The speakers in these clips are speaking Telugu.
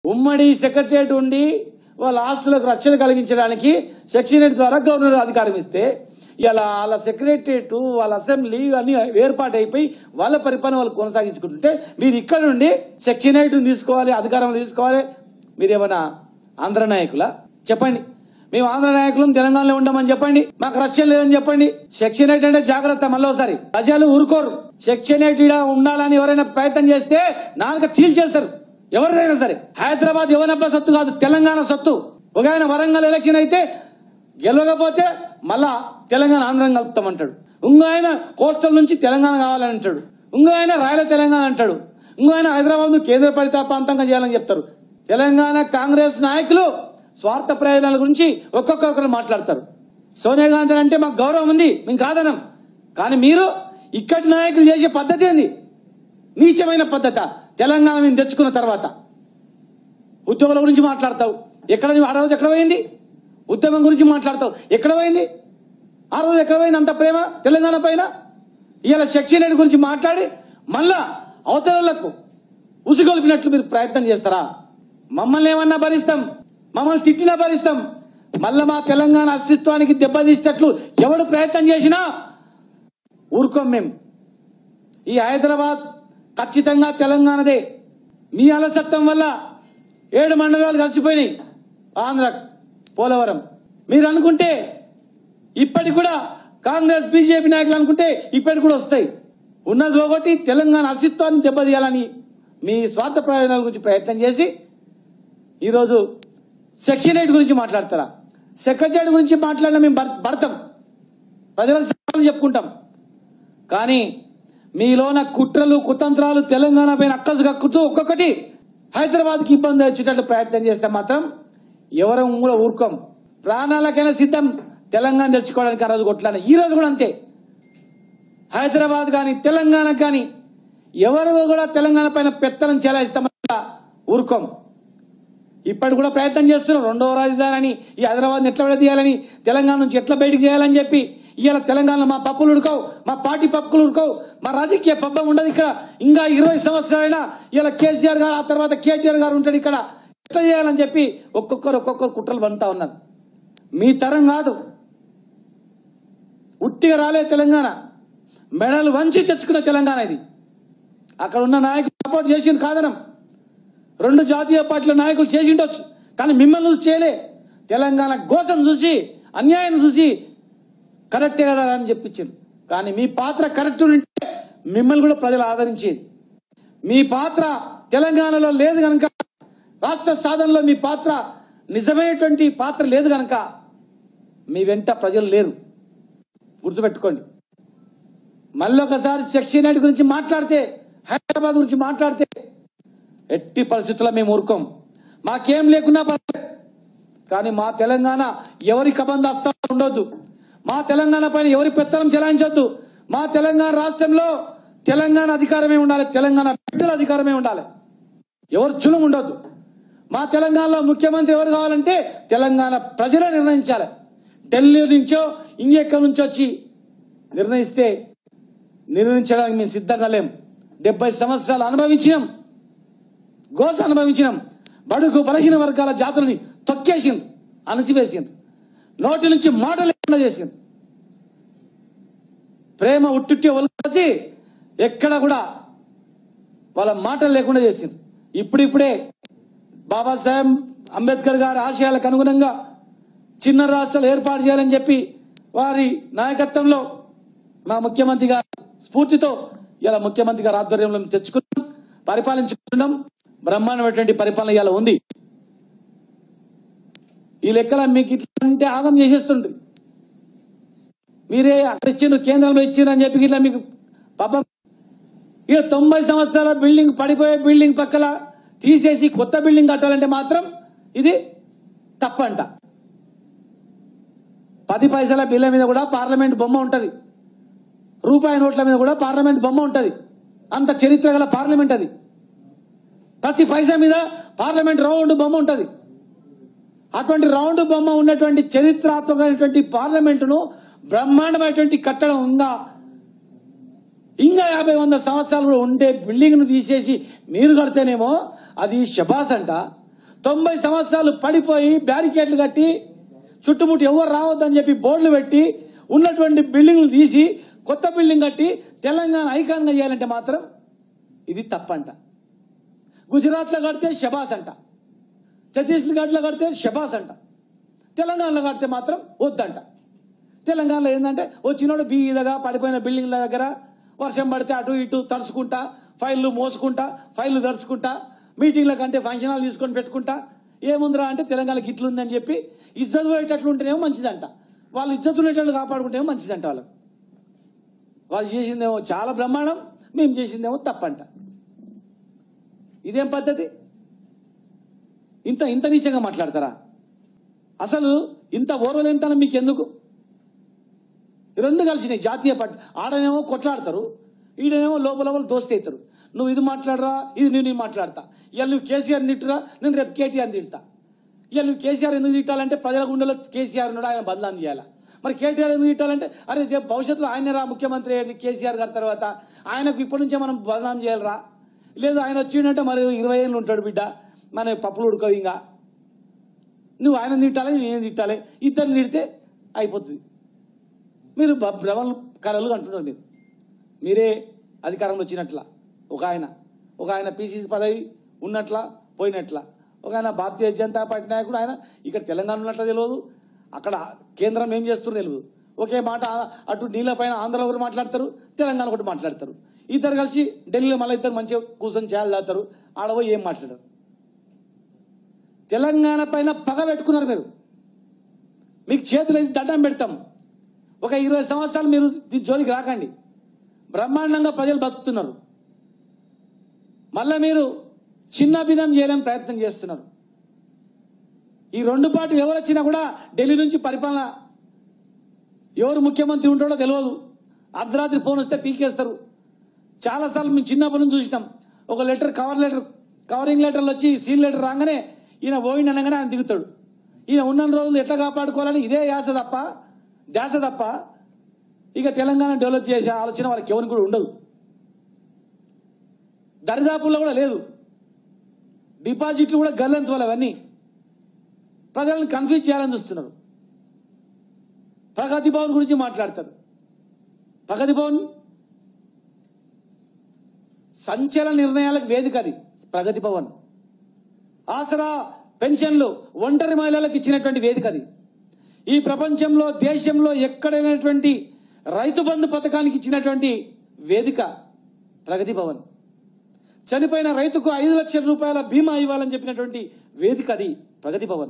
ఉమ్మడి సెక్రటరియట్ ఉండి వాళ్ళ ఆస్తులకు రక్షణ కలిగించడానికి సెక్షన్ ఎయిట్ ద్వారా గవర్నర్ అధికారం ఇస్తే ఇలా వాళ్ళ సెక్రటరియట్ వాళ్ళ అసెంబ్లీ అన్ని ఏర్పాటు అయిపోయి వాళ్ళ పరిపాలన వాళ్ళు కొనసాగించుకుంటుంటే మీరు ఇక్కడ నుండి సెక్షన్ ఎయిట్ తీసుకోవాలి అధికారం తీసుకోవాలి మీరేమన్నా ఆంధ్ర నాయకులా చెప్పండి మేము ఆంధ్ర నాయకులం తెలంగాణలో ఉండమని చెప్పండి మాకు రక్షణ లేదని చెప్పండి సెక్షన్ ఎయిట్ అంటే జాగ్రత్త మళ్ళీ ఒకసారి ప్రజలు ఊరుకోరు సెక్షన్ ఎయిట్ ఈడ ఉండాలని ఎవరైనా ప్రయత్నం చేస్తే నాలుక చీల్చేస్తారు ఎవరిదైనా సరే హైదరాబాద్ ఎవరబ్బా సొత్తు కాదు తెలంగాణ సొత్తు ఒక ఆయన వరంగల్ ఎలక్షన్ అయితే గెలవకపోతే మళ్ళా తెలంగాణ ఆంధ్రం కలుపుతామంటాడు ఇంకో ఆయన కోస్టల్ నుంచి తెలంగాణ కావాలని అంటాడు ఇంకో ఆయన రాయల తెలంగాణ అంటాడు ఇంకో ఆయన హైదరాబాద్ ను కేంద్ర పాలిత ప్రాంతంగా చేయాలని చెప్తారు తెలంగాణ కాంగ్రెస్ నాయకులు స్వార్థ ప్రయోజనాల గురించి ఒక్కొక్కరు మాట్లాడతారు సోనియా గాంధీ అంటే మాకు గౌరవం ఉంది మేము కాదనం కానీ మీరు ఇక్కడి నాయకులు చేసే పద్ధతి ఏంది నీచమైన పద్ధత తెలంగాణ మేము తెచ్చుకున్న తర్వాత ఉద్యోగుల గురించి మాట్లాడతావు ఎక్కడ నువ్వు ఆ రోజు ఎక్కడ పోయింది ఉద్యమం గురించి మాట్లాడతావు ఎక్కడ పోయింది ఆ రోజు ఎక్కడ పోయింది అంత ప్రేమ తెలంగాణ పైన ఇవాళ సెక్షన్ ఎయిట్ గురించి మాట్లాడి మళ్ళా అవతలకు ఉసిగొల్పినట్లు మీరు ప్రయత్నం చేస్తారా మమ్మల్ని ఏమన్నా భరిస్తాం మమ్మల్ని తిట్టినా భరిస్తాం మళ్ళా మా తెలంగాణ అస్తిత్వానికి దెబ్బతీసేటట్లు ఎవడు ప్రయత్నం చేసినా ఊరుకోం మేము ఈ హైదరాబాద్ ఖచ్చితంగా తెలంగాణదే మీ అలసత్వం వల్ల ఏడు మండలాలు కలిసిపోయినాయి ఆంధ్ర పోలవరం మీరు అనుకుంటే ఇప్పటికి కూడా కాంగ్రెస్ బీజేపీ నాయకులు అనుకుంటే ఇప్పటికి కూడా వస్తాయి ఉన్నది ఒకటి తెలంగాణ అస్తిత్వాన్ని దెబ్బతీయాలని మీ స్వార్థ ప్రయోజనాల గురించి ప్రయత్నం చేసి ఈరోజు సెక్షన్ ఎయిట్ గురించి మాట్లాడతారా సెక్రటరీ గురించి మాట్లాడిన మేము భర్- భర్తం ప్రజలకు సమాధానం చెప్పుకుంటాం కానీ మీలోన కుట్రలు కుతంత్రాలు తెలంగాణ పైన అక్కసు కక్కుతూ ఒక్కొక్కటి హైదరాబాద్కి ఇబ్బంది వచ్చేటట్లు ప్రయత్నం చేస్తే మాత్రం ఎవరం కూడా ఊరుకోం ప్రాణాలకైనా సిద్ధం తెలంగాణ తెచ్చుకోవడానికి ఆ రోజు కొట్లాడిన ఈ రోజు కూడా అంతే హైదరాబాద్ కానీ తెలంగాణ కానీ ఎవరు కూడా తెలంగాణ పైన పెత్తనం చెలాయిస్తామని ఊరుకోం ఇప్పటి కూడా ప్రయత్నం చేస్తున్నాం రెండవ రాజధాని అని ఈ హైదరాబాద్ ఎట్లా విడదీయాలని తెలంగాణ నుంచి ఎట్లా బయటికి చేయాలని చెప్పి ఇవాళ తెలంగాణలో మా పప్పులు ఉడకవు మా పార్టీ పప్పులు ఉడకవు మా రాజకీయ పబ్బం ఉండదు ఇక్కడ ఇంకా ఇరవై సంవత్సరాలైనా ఇలా కేసీఆర్ గారు ఆ తర్వాత కేటీఆర్ గారు ఉంటాడు ఇక్కడ ఎట్లా చేయాలని చెప్పి ఒక్కొక్కరు ఒక్కొక్కరు కుట్రలు పంతా ఉన్నారు మీ తరం కాదు ఉట్టిగా రాలే తెలంగాణ మెడలు వంచి తెచ్చుకున్న తెలంగాణ ఇది అక్కడ ఉన్న నాయకులు సపోర్ట్ చేసింది కాదనం రెండు జాతీయ పార్టీల నాయకులు చేసి ఉండొచ్చు కానీ మిమ్మల్ని చూసి చేయలే తెలంగాణ గోసం చూసి అన్యాయం చూసి కరెక్టే కదా అని చెప్పించారు కానీ మీ పాత్ర కరెక్ట్ ఉంటే మిమ్మల్ని కూడా ప్రజలు ఆదరించేది మీ పాత్ర తెలంగాణలో లేదు కనుక రాష్ట్ర సాధనలో మీ పాత్ర నిజమైనటువంటి పాత్ర లేదు కనుక మీ వెంట ప్రజలు లేరు గుర్తుపెట్టుకోండి మళ్ళీ ఒకసారి సెక్షన్ ఎయిట్ గురించి మాట్లాడితే హైదరాబాద్ గురించి మాట్లాడితే ఎట్టి పరిస్థితుల్లో మేము ఊరుకోం మాకేం లేకున్నా పర్లేదు కానీ మా తెలంగాణ ఎవరి కబంధాస్తాలు ఉండొద్దు మా తెలంగాణ పైన ఎవరి పెత్తనం చెలాయించొద్దు మా తెలంగాణ రాష్ట్రంలో తెలంగాణ అధికారమే ఉండాలి తెలంగాణ బిడ్డల అధికారమే ఉండాలి ఎవరు చులం ఉండొద్దు మా తెలంగాణలో ముఖ్యమంత్రి ఎవరు కావాలంటే తెలంగాణ ప్రజలే నిర్ణయించాలి ఢిల్లీ నుంచో ఇంకెక్కడి నుంచో వచ్చి నిర్ణయిస్తే నిర్ణయించడానికి మేము సిద్ధంగా లేం డెబ్బై సంవత్సరాలు అనుభవించినాం గోస అనుభవించినాం బడుగు బలహీన వర్గాల జాతులని తొక్కేసింది అణచివేసింది నోటి నుంచి మాట లేకుండా చేసింది ప్రేమ ఉట్టుట్టి ఒలిసి ఎక్కడ కూడా వాళ్ళ మాటలు లేకుండా చేసింది ఇప్పుడిప్పుడే బాబాసాహెబ్ అంబేద్కర్ గారి ఆశయాలకు అనుగుణంగా చిన్న రాష్ట్రాలు ఏర్పాటు చేయాలని చెప్పి వారి నాయకత్వంలో మా ముఖ్యమంత్రి గారి స్ఫూర్తితో ఇలా ముఖ్యమంత్రి గారి ఆధ్వర్యంలో మేము తెచ్చుకున్నాం పరిపాలించుకుంటున్నాం బ్రహ్మాండమైనటువంటి పరిపాలన ఇలా ఉంది ఈ లెక్కల మీకు ఇట్లా అంటే ఆగం చేసేస్తుండ్రి మీరే అక్కడ ఇచ్చిండ్రు కేంద్రంలో ఇచ్చిండ్రు అని చెప్పి ఇట్లా మీకు పాపం ఇక తొంభై సంవత్సరాల బిల్డింగ్ పడిపోయే బిల్డింగ్ పక్కల తీసేసి కొత్త బిల్డింగ్ కట్టాలంటే మాత్రం ఇది తప్పంట పది పైసల బిల్ల మీద కూడా పార్లమెంట్ బొమ్మ ఉంటది రూపాయి నోట్ల మీద కూడా పార్లమెంట్ బొమ్మ ఉంటది అంత చరిత్ర గల పార్లమెంట్ అది ప్రతి పైసా మీద పార్లమెంట్ రౌండ్ బొమ్మ ఉంటది అటువంటి రౌండ్ బొమ్మ ఉన్నటువంటి చరిత్రాత్మకమైనటువంటి పార్లమెంటును బ్రహ్మాండమైనటువంటి కట్టడం ఉందా ఇంకా యాభై వంద సంవత్సరాలు కూడా ఉండే బిల్డింగ్ ను తీసేసి మీరు కడితేనేమో అది శబాస్ అంట తొంభై సంవత్సరాలు పడిపోయి బ్యారికేడ్లు కట్టి చుట్టుముట్టు ఎవరు రావద్దని చెప్పి బోర్డులు పెట్టి ఉన్నటువంటి బిల్డింగ్లు తీసి కొత్త బిల్డింగ్ కట్టి తెలంగాణ ఐకాన్గా చేయాలంటే మాత్రం ఇది తప్పంట గుజరాత్లో కడితే షబాస్ అంట ఛత్తీస్గఢ్లో కడితే షబాస్ అంట తెలంగాణలో కడితే మాత్రం వద్దంట తెలంగాణలో ఏంటంటే వచ్చినోడు బీదగా పడిపోయిన బిల్డింగ్ల దగ్గర వర్షం పడితే అటు ఇటు తడుచుకుంటా ఫైళ్ళు మోసుకుంటా ఫైళ్ళు తడుచుకుంటా మీటింగ్ల కంటే ఫంక్షన్ హాల్ తీసుకొని పెట్టుకుంటా ఏముందిరా అంటే తెలంగాణకి ఇట్లుందని చెప్పి ఇజ్జత్ పోయేటట్లు ఉంటేనేమో మంచిదంట వాళ్ళు ఇజ్జత్ ఉండేటట్లు కాపాడుకుంటేమో మంచిదంట వాళ్ళకి వాళ్ళు చేసిందేమో చాలా బ్రహ్మాండం మేము చేసిందేమో తప్పంట ఇదేం పద్ధతి ఇంత ఇంత నీచంగా మాట్లాడతారా అసలు ఇంత ఓర్వలేంతనం మీకు ఎందుకు ఈ రెండు కలిసినాయి జాతీయ పార్టీ ఆడనేమో కొట్లాడతారు ఈడనేమో లోపల లోపల దోస్తేస్తారు నువ్వు ఇది మాట్లాడరా ఇది నేను ఇది మాట్లాడతా ఇవాళ నువ్వు కేసీఆర్ తిట్టురా నేను రేపు కేటీఆర్ తిడతా ఇవాళ నువ్వు కేసీఆర్ ఎందుకు తిట్టాలంటే ప్రజల గుండెలో కేసీఆర్ ఉన్నాడు ఆయన బదనాం చేయాలా మరి కేటీఆర్ ఎందుకు తిట్టాలంటే అరే రేపు భవిష్యత్తులో ఆయన రా ముఖ్యమంత్రి అయ్యేది కేసీఆర్ గారి తర్వాత ఆయనకు ఇప్పటి నుంచే మనం బదనాం చేయాలరా లేదు ఆయన వచ్చిండంటే మరి ఇరవై ఏళ్ళు ఉంటాడు బిడ్డ మన పప్పులు ఉడకవు ఇంకా నువ్వు ఆయన తిట్టాలి నేను తిట్టాలి ఇద్దరిని తిడితే అయిపోతుంది మీరు బ- భ్రమలు కళలు అంటున్నారు మీరు మీరే అధికారంలో వచ్చినట్ల ఒక ఆయన ఒక ఆయన పిసిసి పదవి ఉన్నట్ల పోయినట్ల ఒక ఆయన భారతీయ జనతా పార్టీ నాయకుడు ఆయన ఇక్కడ తెలంగాణ ఉన్నట్ల తెలియదు అక్కడ కేంద్రం ఏం చేస్తుందో తెలియదు ఒకే మాట ఆ- అటు నీళ్ళ పైన ఆంధ్రలో ఒకటి మాట్లాడతారు తెలంగాణ ఒకటి మాట్లాడతారు ఇద్దరు కలిసి ఢిల్లీలో మళ్ళీ ఇద్దరు మంచిగా కూర్చొని చేయాలి తాగుతారు ఆడపోయి ఏం మాట్లాడరు తెలంగాణ పైన పగ పెట్టుకున్నారు మీరు మీకు చేతులు ఎత్తి దండం పెడతాం ఒక ఇరవై సంవత్సరాలు మీరు దీని జోలికి రాకండి బ్రహ్మాండంగా ప్రజలు బతుకుతున్నారు మళ్ళా మీరు చిన్న భిన్నం చేయాలని ప్రయత్నం చేస్తున్నారు ఈ రెండు పార్టీలు ఎవరు వచ్చినా కూడా ఢిల్లీ నుంచి పరిపాలన ఎవరు ముఖ్యమంత్రి ఉంటాడో తెలియదు అర్ధరాత్రి ఫోన్ వస్తే పీకేస్తారు చాలాసార్లు మేము చిన్నప్పటి నుంచి చూసినాం ఒక లెటర్ కవర్ లెటర్ కవరింగ్ లెటర్లు వచ్చి సీల్ లెటర్ రాగానే ఈయన పోయింది అనగానే ఆయన దిగుతాడు ఈయన ఉన్న రోజులు ఎట్లా కాపాడుకోవాలని ఇదే యాస తప్ప ధ్యాస తప్ప ఇక తెలంగాణ డెవలప్ చేసే ఆలోచన వాళ్ళకి ఎవరికి కూడా ఉండదు దరిదాపుల్లో కూడా లేదు డిపాజిట్లు కూడా గల్లంతువాలి అవన్నీ ప్రజలను కన్ఫ్యూజ్ చేయాలని చూస్తున్నారు ప్రగతి భవన్ గురించి మాట్లాడతారు ప్రగతి భవన్ సంచలన నిర్ణయాలకు వేదిక అది ప్రగతి భవన్ ఆసరా పెన్షన్లు ఒంటరి మహిళలకు ఇచ్చినటువంటి వేదిక అది ఈ ప్రపంచంలో దేశంలో ఎక్కడైనటువంటి రైతు బంధు పథకానికి ఇచ్చినటువంటి వేదిక ప్రగతి భవన్ చనిపోయిన రైతుకు ఐదు లక్షల రూపాయల బీమా ఇవ్వాలని చెప్పినటువంటి వేదిక అది ప్రగతి భవన్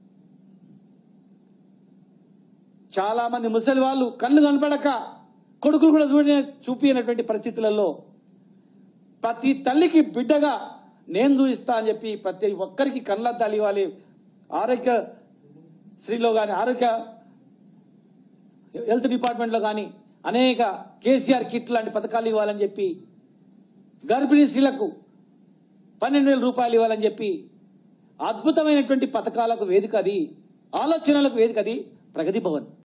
చాలా మంది ముసలి వాళ్ళు కళ్ళు కనపడక కొడుకులు కూడా చూడ చూపినటువంటి పరిస్థితులలో ప్రతి తల్లికి బిడ్డగా నేను చూపిస్తా అని చెప్పి ప్రతి ఒక్కరికి కళ్ళద్దాలు ఇవ్వాలి ఆరోగ్య శ్రీలో కానీ ఆరోగ్య హెల్త్ డిపార్ట్మెంట్లో కానీ అనేక కేసీఆర్ కిట్ లాంటి పథకాలు ఇవ్వాలని చెప్పి గర్భిణీ స్త్రీలకు పన్నెండు వేల రూపాయలు ఇవ్వాలని చెప్పి అద్భుతమైనటువంటి పథకాలకు వేదిక అది ఆలోచనలకు వేదిక అది ప్రగతి భవన్